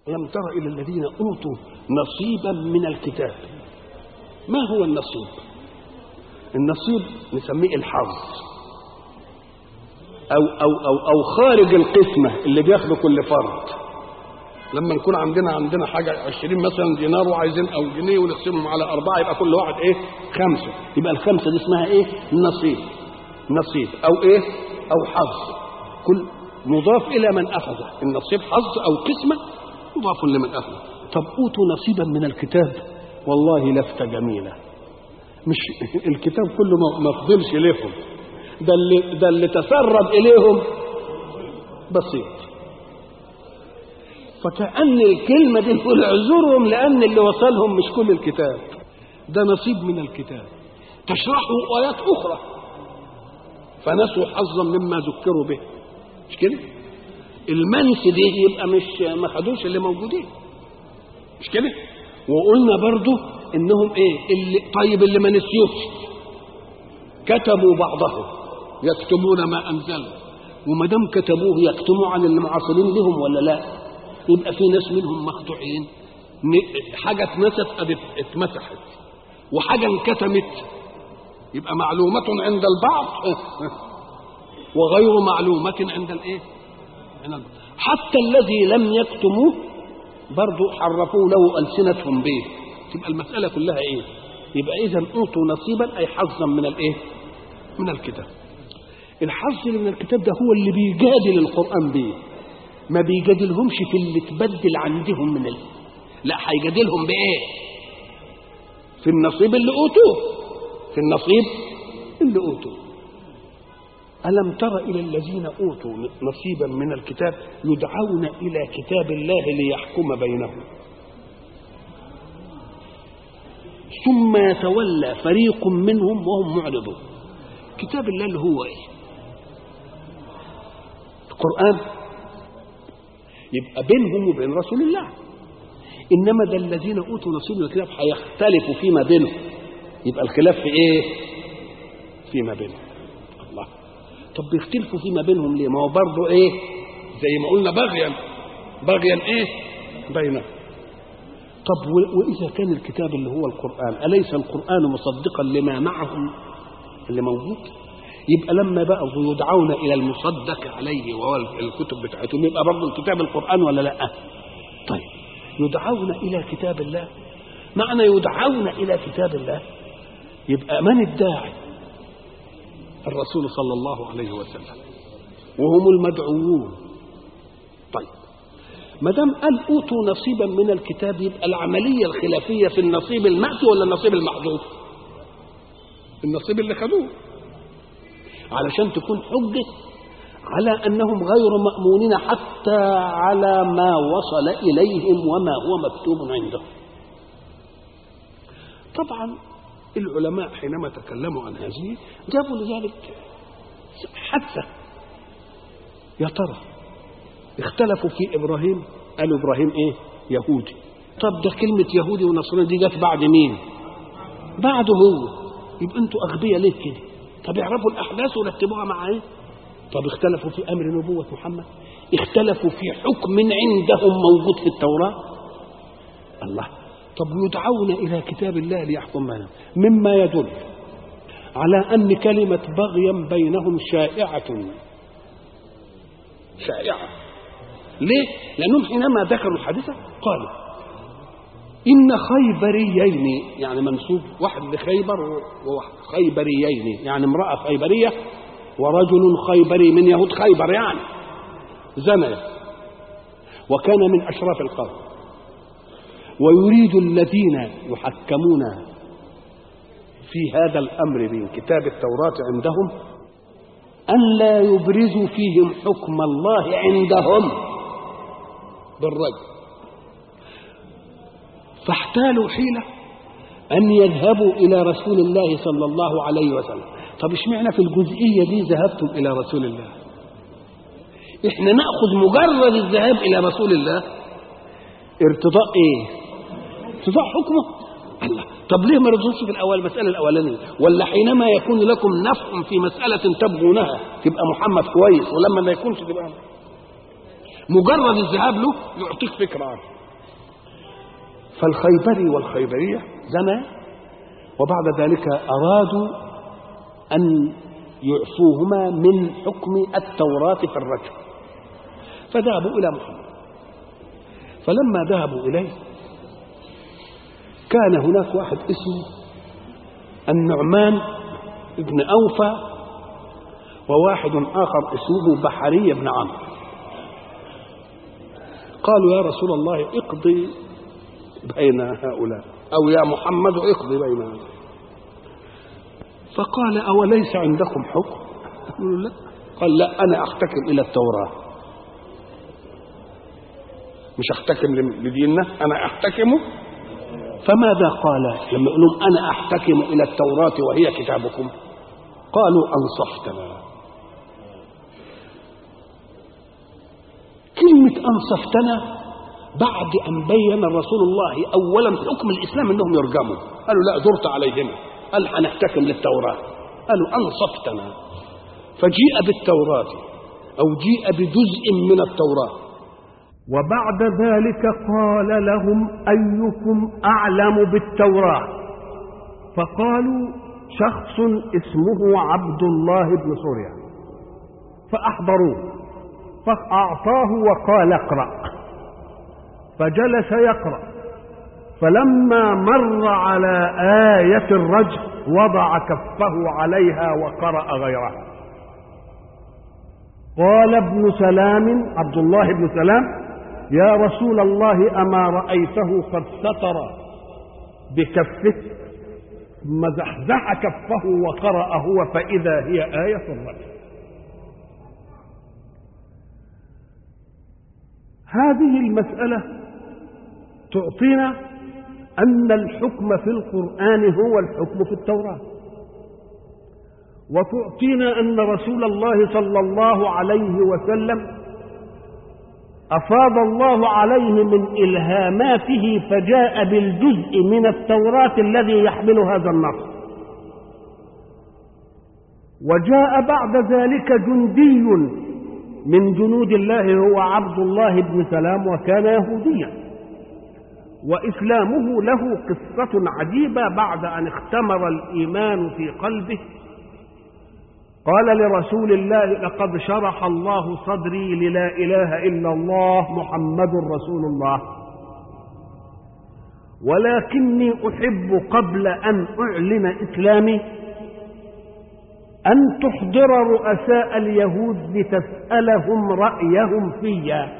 ألم تر إلى الذين أوتوا نصيبا من الكتاب ما هو النصيب النصيب نسميه الحظ أو أو أو أو خارج القسمة اللي بياخده كل فرد لما نكون عندنا عندنا حاجة 20 مثلا دينار وعايزين أو جنيه ونقسمهم على أربعة يبقى كل واحد إيه؟ خمسة يبقى الخمسة دي اسمها إيه؟ نصيب نصيب أو إيه؟ أو حظ كل مضاف إلى من أخذه النصيب حظ أو قسمة مضاف لمن أخذه طب أوتوا نصيبا من الكتاب والله لفتة جميلة مش الكتاب كله ما- ما فضلش لهم ده اللي ده اللي تسرب إليهم بسيط فكأن الكلمة دي نقول اعذرهم لأن اللي وصلهم مش كل الكتاب ده نصيب من الكتاب تشرحه آيات أخرى فنسوا حظا مما ذكروا به مش كده المنس دي يبقى مش ما خدوش اللي موجودين مش كده وقلنا برضو انهم ايه اللي طيب اللي ما نسيوش كتبوا بعضهم يكتبون ما انزلنا وما دام كتبوه يكتموا عن اللي معاصرين لهم ولا لا يبقى في ناس منهم مخدوعين ن- حاجه اتنست ادي اتمسحت وحاجه انكتمت يبقى معلومة عند البعض وغير معلومة عند الايه؟ عند البعض. حتى الذي لم يكتموه برضو حرفوا له ألسنتهم به تبقى المسألة كلها ايه؟ يبقى إذا أوتوا نصيبا أي حظا من الايه؟ من الكتاب. الحظ اللي من الكتاب ده هو اللي بيجادل القرآن به ما بيجادلهمش في اللي تبدل عندهم من ال... لا هيجادلهم بإيه؟ في النصيب اللي أوتوه في النصيب اللي أوتوه ألم تر إلى الذين أوتوا نصيبا من الكتاب يدعون إلى كتاب الله ليحكم بينهم ثم يتولى فريق منهم وهم معرضون كتاب الله اللي هو ايه القرآن يبقى بينهم وبين رسول الله إنما ده الذين أوتوا نصيب من الكتاب هيختلفوا فيما بينهم يبقى الخلاف في إيه؟ فيما بينهم الله طب بيختلفوا فيما بينهم ليه؟ ما هو برضه إيه؟ زي ما قلنا بغيا بغيا إيه؟ بينهم طب و- وإذا كان الكتاب اللي هو القرآن أليس القرآن مصدقا لما معهم اللي موجود؟ يبقى لما بقى يدعون إلى المصدق عليه وهو الكتب بتاعتهم يبقى برضه الكتاب القرآن ولا لأ؟ طيب يدعون إلى كتاب الله معنى يدعون إلى كتاب الله يبقى من الداعي الرسول صلى الله عليه وسلم وهم المدعوون طيب ما دام قال اوتوا نصيبا من الكتاب يبقى العمليه الخلافيه في النصيب المأتي ولا النصيب المحذوف؟ النصيب اللي خدوه علشان تكون حجه على انهم غير مامونين حتى على ما وصل اليهم وما هو مكتوب عندهم. طبعا العلماء حينما تكلموا عن هذه جابوا لذلك حادثه يا ترى اختلفوا في ابراهيم قالوا ابراهيم ايه يهودي طب ده كلمه يهودي ونصراني دي جت بعد مين بعده هو يبقى انتوا اغبياء ليه كده طب يعرفوا الاحداث ورتبوها مع ايه طب اختلفوا في امر نبوه محمد اختلفوا في حكم عندهم موجود في التوراه الله طب يدعون الى كتاب الله ليحكم بينهم مما يدل على ان كلمه بغيا بينهم شائعه شائعه ليه لانهم حينما ذكروا الحادثه قالوا ان خيبريين يعني منسوب واحد لخيبر وواحد خيبريين يعني امراه خيبريه ورجل خيبري من يهود خيبر يعني زنيا وكان من اشراف القوم ويريد الذين يحكمون في هذا الامر من كتاب التوراه عندهم ان لا يبرزوا فيهم حكم الله عندهم بالرجل فاحتالوا حيله ان يذهبوا الى رسول الله صلى الله عليه وسلم طب اشمعنى في الجزئيه دي ذهبتم الى رسول الله احنا ناخذ مجرد الذهاب الى رسول الله ارتضاء ايه ارتضاء حكمه الله طب ليه ما رضوش في الاول المساله الاولانيه ولا حينما يكون لكم نفع في مساله تبغونها تبقى محمد كويس ولما ما يكونش تبقى مجرد الذهاب له يعطيك فكرة عنه فالخيبري والخيبرية زنا وبعد ذلك أرادوا أن يعفوهما من حكم التوراة في الرجل فذهبوا إلى محمد فلما ذهبوا إليه كان هناك واحد اسمه النعمان ابن أوفى وواحد آخر اسمه بحري بن عمرو قالوا يا رسول الله اقضي بين هؤلاء أو يا محمد اقضي بين هؤلاء فقال أوليس عندكم حكم قالوا لا قال لا أنا أحتكم إلى التوراة مش أحتكم لديننا أنا أحتكم فماذا قال لما يقول لهم أنا أحتكم إلى التوراة وهي كتابكم قالوا أنصفتنا كلمة أنصفتنا بعد أن بين رسول الله أولا حكم الإسلام أنهم يرجموا قالوا لا درت عليهم قال هنحتكم للتوراة قالوا أنصفتنا فجيء بالتوراة أو جيء بجزء من التوراة وبعد ذلك قال لهم أيكم أعلم بالتوراة فقالوا شخص اسمه عبد الله بن سوريا فأحضروه فأعطاه وقال اقرأ فجلس يقرأ فلما مر على آية الرجل وضع كفه عليها وقرأ غيرها قال ابن سلام عبد الله بن سلام يا رسول الله أما رأيته قد ستر بكفه ثم زحزح كفه وقرأ هو فإذا هي آية الرجل هذه المسألة تعطينا أن الحكم في القرآن هو الحكم في التوراة وتعطينا أن رسول الله صلى الله عليه وسلم أفاض الله عليه من إلهاماته فجاء بالجزء من التوراة الذي يحمل هذا النص وجاء بعد ذلك جندي من جنود الله هو عبد الله بن سلام وكان يهوديا وإسلامه له قصة عجيبة بعد أن اختمر الإيمان في قلبه قال لرسول الله لقد شرح الله صدري للا إله إلا الله محمد رسول الله ولكني أحب قبل أن أعلن إسلامي أن تحضر رؤساء اليهود لتسألهم رأيهم فيا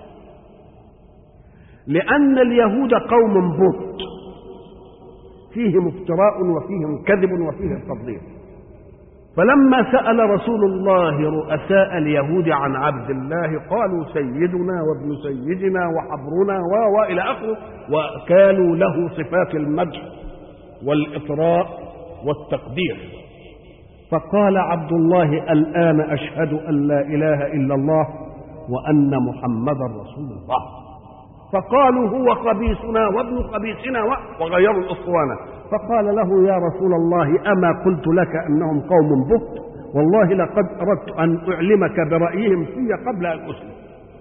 لأن اليهود قوم بهت فيهم افتراء وفيهم كذب وفيهم تضليل فلما سأل رسول الله رؤساء اليهود عن عبد الله قالوا سيدنا وابن سيدنا وحبرنا و وإلى آخره وكانوا له صفات المدح والإطراء والتقدير فقال عبد الله الآن أشهد أن لا إله إلا الله وأن محمدا رسول الله فقالوا هو قبيسنا وابن قبيسنا وغيروا الأسطوانة فقال له يا رسول الله أما قلت لك أنهم قوم بهت والله لقد أردت أن أعلمك برأيهم في قبل أن أسلم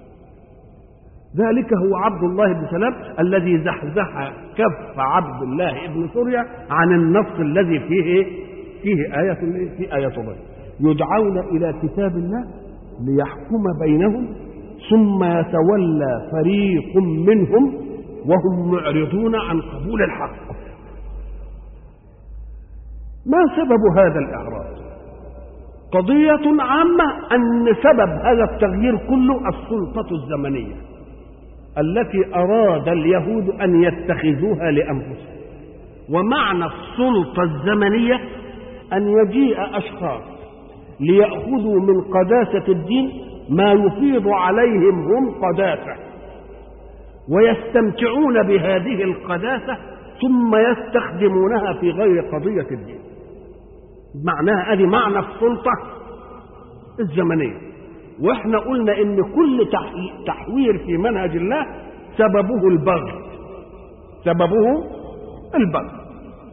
ذلك هو عبد الله بن سلام الذي زحزح كف عبد الله بن سوريا عن النص الذي فيه فيه آية في آية الله يدعون إلى كتاب الله ليحكم بينهم ثم يتولى فريق منهم وهم معرضون عن قبول الحق ما سبب هذا الإعراض قضية عامة أن سبب هذا التغيير كله السلطة الزمنية التي أراد اليهود أن يتخذوها لأنفسهم ومعنى السلطة الزمنية أن يجيء أشخاص ليأخذوا من قداسة الدين ما يفيض عليهم هم قداسة ويستمتعون بهذه القداسة ثم يستخدمونها في غير قضية الدين معناها ادي معنى السلطة الزمنية واحنا قلنا ان كل تحوير في منهج الله سببه البغي سببه البغي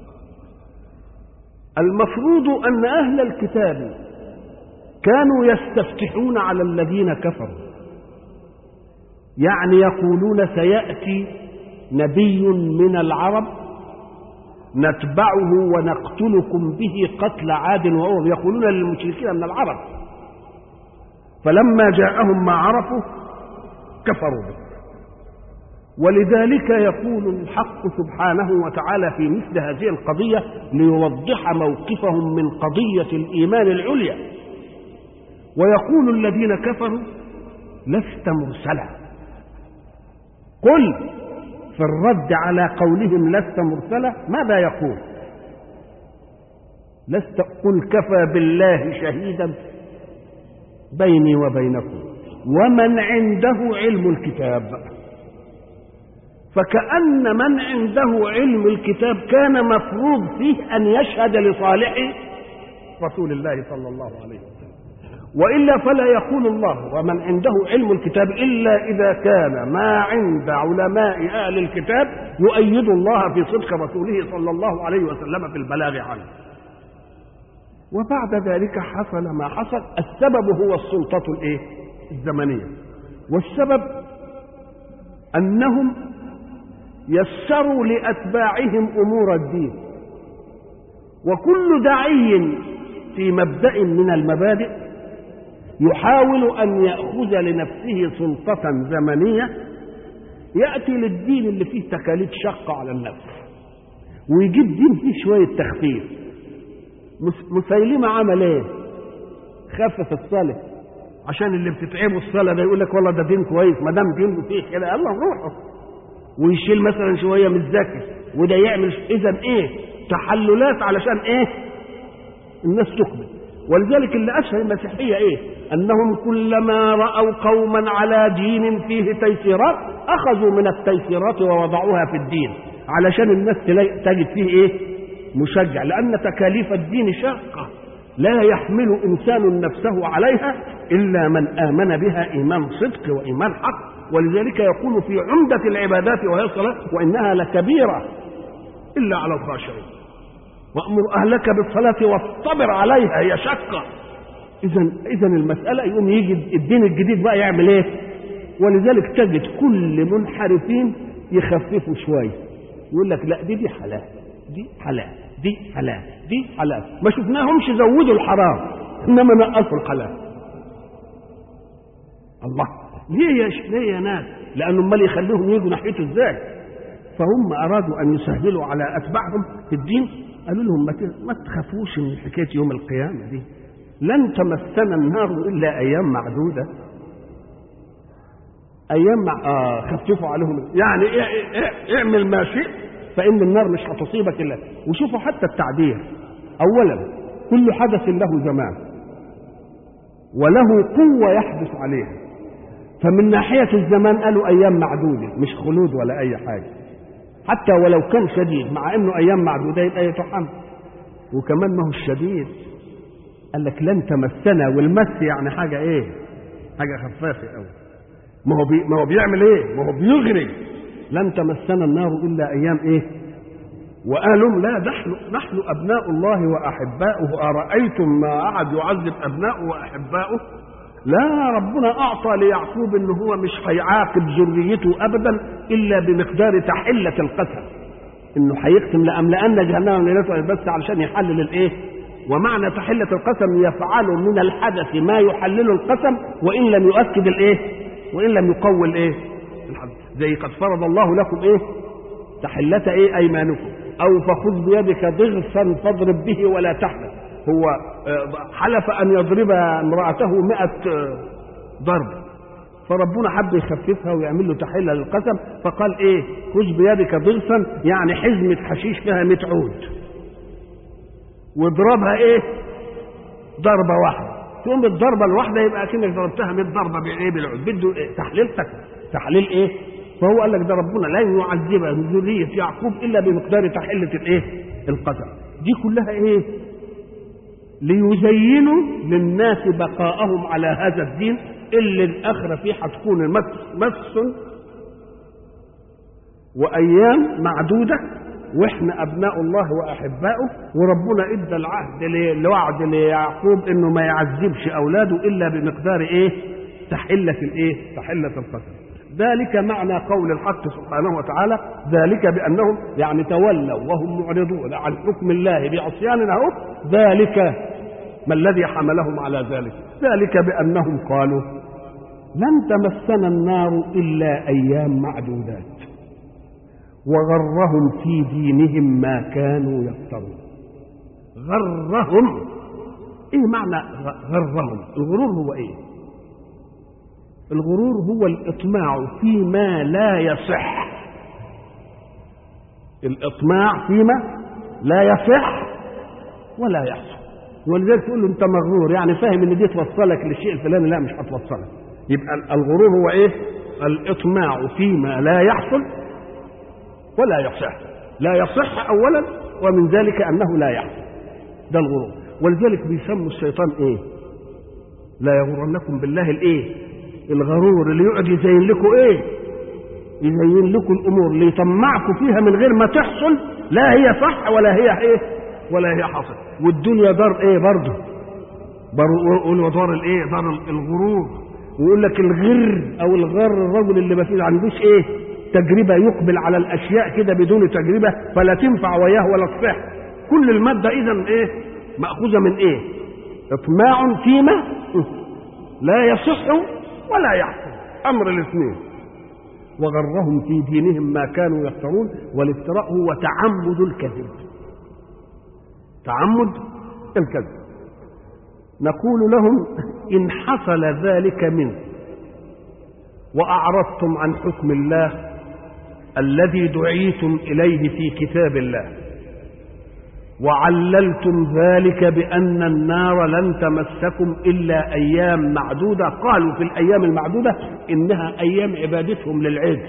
المفروض ان اهل الكتاب كانوا يستفتحون على الذين كفروا يعني يقولون سيأتي نبي من العرب نتبعه ونقتلكم به قتل عاد وأوم يقولون للمشركين من العرب فلما جاءهم ما عرفوا كفروا به ولذلك يقول الحق سبحانه وتعالى في مثل هذه القضية ليوضح موقفهم من قضية الإيمان العليا ويقول الذين كفروا لست مرسلا قل في الرد على قولهم لست مرسلا ماذا يقول لست قل كفى بالله شهيدا بيني وبينكم ومن عنده علم الكتاب فكأن من عنده علم الكتاب كان مفروض فيه أن يشهد لصالح رسول الله صلى الله عليه وسلم وإلا فلا يقول الله ومن عنده علم الكتاب إلا إذا كان ما عند علماء أهل الكتاب يؤيد الله في صدق رسوله صلى الله عليه وسلم في البلاغ عنه وبعد ذلك حصل ما حصل السبب هو السلطة الايه الزمنية والسبب أنهم يسروا لأتباعهم أمور الدين وكل داعي في مبدأ من المبادئ يحاول أن يأخذ لنفسه سلطة زمنية يأتي للدين اللي فيه تكاليف شقة على النفس ويجيب دين فيه شوية تخفيف مسيلمة عمل ايه خفف الصلاة عشان اللي بتتعبوا الصلاة ده يقول لك والله ده دين كويس ما دام دين فيه كده الله روحه ويشيل مثلا شوية من الذكر وده يعمل اذا ايه تحللات علشان ايه الناس تقبل ولذلك اللي اشهر المسيحية ايه انهم كلما رأوا قوما على دين فيه تيسيرات اخذوا من التيسيرات ووضعوها في الدين علشان الناس تجد فيه ايه مشجع لأن تكاليف الدين شاقة لا يحمل إنسان نفسه عليها إلا من آمن بها إيمان صدق وإيمان حق ولذلك يقول في عمدة العبادات وهي الصلاة وإنها لكبيرة إلا على الخاشعين وأمر أهلك بالصلاة واصطبر عليها هي شقة إذا إذا المسألة يقوم يجي الدين الجديد بقى يعمل إيه؟ ولذلك تجد كل منحرفين يخففوا شوية يقول لك لا دي دي حلال دي حلال دي حلال دي حلال ما شفناهمش زودوا الحرام انما نقصوا الحلال الله ليه يا ش... ليه يا ناس لانه امال يخليهم يجوا ناحيته ازاي فهم ارادوا ان يسهلوا على اتباعهم في الدين قالوا لهم ما, ت... ما تخافوش من حكايه يوم القيامه دي لن تمسنا النار الا ايام معدوده ايام مع... آه خففوا عليهم يعني إيه إيه اعمل ما شئت فإن النار مش هتصيبك إلا وشوفوا حتى التعبير أولا كل حدث له زمان وله قوة يحدث عليها فمن ناحية الزمان قالوا أيام معدودة مش خلود ولا أي حاجة حتى ولو كان شديد مع إنه أيام معدودة يبقى يتحمل وكمان ما هو الشديد قال لك لن تمسنا والمس يعني حاجة إيه؟ حاجة خفافة أوي ما هو بي ما هو بيعمل إيه؟ ما هو بيغري لن تمسنا النار الا ايام ايه وقالوا لا نحن نحن ابناء الله واحباؤه ارايتم ما قعد يعذب ابناؤه واحباؤه لا ربنا اعطى ليعقوب ان هو مش هيعاقب ذريته ابدا الا بمقدار تحله القسم انه هيقسم لاملان جهنم ليلته بس علشان يحلل الايه ومعنى تحله القسم يفعل من الحدث ما يحلل القسم وان لم يؤكد الايه وان لم يقوي الايه الحدث زي قد فرض الله لكم ايه تحلة ايه ايمانكم او فخذ بيدك ضغثا فاضرب به ولا تحنث هو حلف ان يضرب امرأته مئة ضرب فربنا حب يخففها ويعمل له تحلة للقسم فقال ايه خذ بيدك ضغثا يعني حزمة حشيش فيها 100 عود واضربها ايه ضربة واحدة تقوم بالضربة الواحدة يبقى كأنك ضربتها 100 ضربة بايه بالعود بده إيه؟ تحليلتك تحليل ايه فهو قال لك ده ربنا لا يعذب ذرية يعقوب الا بمقدار تحلة الايه القدر دي كلها ايه ليزينوا للناس بقاءهم على هذا الدين اللي الاخره فيه هتكون مس مس وايام معدوده واحنا ابناء الله واحباؤه وربنا ادى العهد الوعد ليعقوب انه ما يعذبش اولاده الا بمقدار ايه تحله الايه تحله القسم ذلك معنى قول الحق سبحانه وتعالى ذلك بانهم يعني تولوا وهم معرضون عن حكم الله بعصيان اهو ذلك ما الذي حملهم على ذلك ذلك بانهم قالوا لن تمسنا النار الا ايام معدودات وغرهم في دينهم ما كانوا يفترون غرهم ايه معنى غرهم الغرور هو ايه الغرور هو الاطماع فيما لا يصح الاطماع فيما لا يصح ولا يحصل ولذلك تقول له انت مغرور يعني فاهم ان دي توصلك للشيء الفلاني لا مش هتوصلك يبقى الغرور هو ايه الاطماع فيما لا يحصل ولا يصح لا يصح اولا ومن ذلك انه لا يحصل ده الغرور ولذلك بيسموا الشيطان ايه لا يغرنكم بالله الايه الغرور اللي يقعد يزين لكم ايه يزين لكم الامور اللي يطمعكم فيها من غير ما تحصل لا هي صح ولا هي ايه ولا هي حصل والدنيا دار ايه برضه يقولوا دار الايه دار الغرور ويقول لك الغر او الغر الرجل اللي ما فيه عندوش ايه تجربه يقبل على الاشياء كده بدون تجربه فلا تنفع وياه ولا تصح كل الماده اذا ايه ماخوذه من ايه اطماع فيما لا يصح ولا يحصل امر الاثنين وغرهم في دينهم ما كانوا يفترون والافتراء هو تعمد الكذب تعمد الكذب نقول لهم ان حصل ذلك منكم واعرضتم عن حكم الله الذي دعيتم اليه في كتاب الله وعللتم ذلك بان النار لن تمسكم الا ايام معدوده قالوا في الايام المعدوده انها ايام عبادتهم للعجل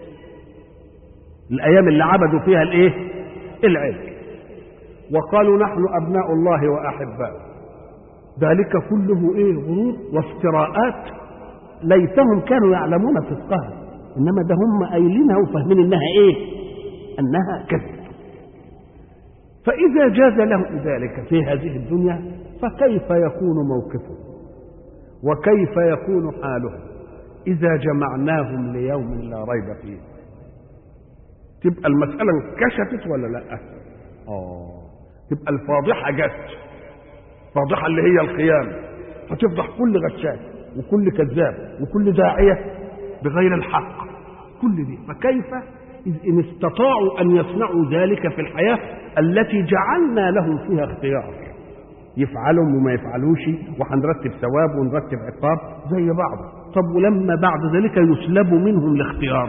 الايام اللي عبدوا فيها الايه العجل وقالوا نحن ابناء الله واحباؤه ذلك كله ايه غرور وافتراءات ليتهم كانوا يعلمون صدقها انما ده هم قايلينها وفاهمين انها ايه انها كذب فاذا جاز لهم ذلك في هذه الدنيا فكيف يكون موقفهم وكيف يكون حالهم اذا جمعناهم ليوم لا ريب فيه تبقى المساله انكشفت ولا لا اه تبقى الفاضحه جت فاضحه اللي هي القيامه فتفضح كل غشاش وكل كذاب وكل داعيه بغير الحق كل دي فكيف إذ إن استطاعوا أن يصنعوا ذلك في الحياة التي جعلنا لهم فيها اختيار يفعلوا وما يفعلوش وهنرتب ثواب ونرتب عقاب زي بعض طب ولما بعد ذلك يسلبوا منهم الاختيار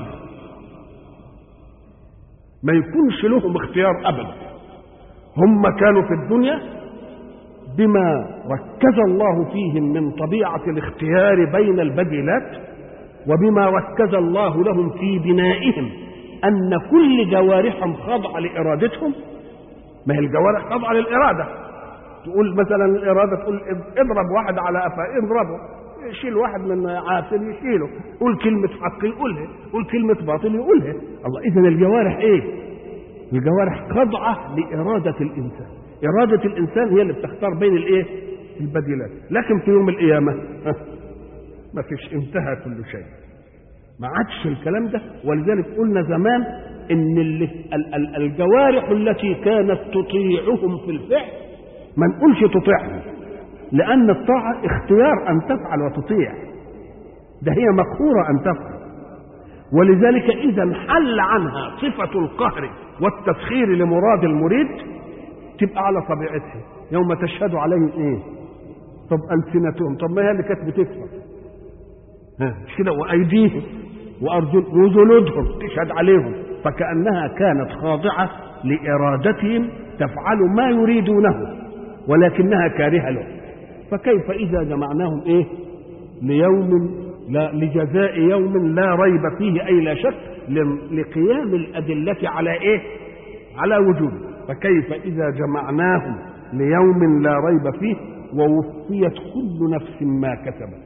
ما يكونش لهم اختيار أبدا هم كانوا في الدنيا بما ركز الله فيهم من طبيعة الاختيار بين البديلات وبما ركز الله لهم في بنائهم أن كل جوارحهم خاضعة لإرادتهم ما هي الجوارح خاضعة للإرادة تقول مثلا الإرادة تقول اضرب واحد على قفاه اضربه يشيل واحد من عافر يشيله قول كلمة حق يقولها قول كلمة باطل يقولها الله إذا الجوارح إيه؟ الجوارح خاضعة لإرادة الإنسان إرادة الإنسان هي اللي بتختار بين الإيه؟ البديلات لكن في يوم القيامة ما فيش انتهى كل شيء ما عادش الكلام ده ولذلك قلنا زمان ان اللي الجوارح التي كانت تطيعهم في الفعل ما نقولش تطيعهم لان الطاعه اختيار ان تفعل وتطيع ده هي مقهوره ان تفعل ولذلك اذا حل عنها صفه القهر والتسخير لمراد المريد تبقى على طبيعتها يوم تشهد عليهم ايه طب السنتهم طب ما هي اللي كانت بتكفر مش كده وايديهم وارجل وجلودهم تشهد عليهم فكانها كانت خاضعه لارادتهم تفعل ما يريدونه ولكنها كارهه له فكيف اذا جمعناهم ايه ليوم لا لجزاء يوم لا ريب فيه اي لا شك لقيام الادله على ايه على وجوده فكيف اذا جمعناهم ليوم لا ريب فيه ووفيت كل نفس ما كسبت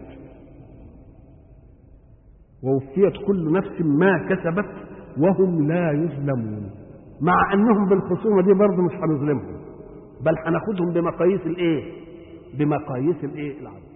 ووفيت كل نفس ما كسبت وهم لا يظلمون مع انهم بالخصومه دي برضه مش هنظلمهم بل هناخدهم بمقاييس الايه بمقاييس الايه العدل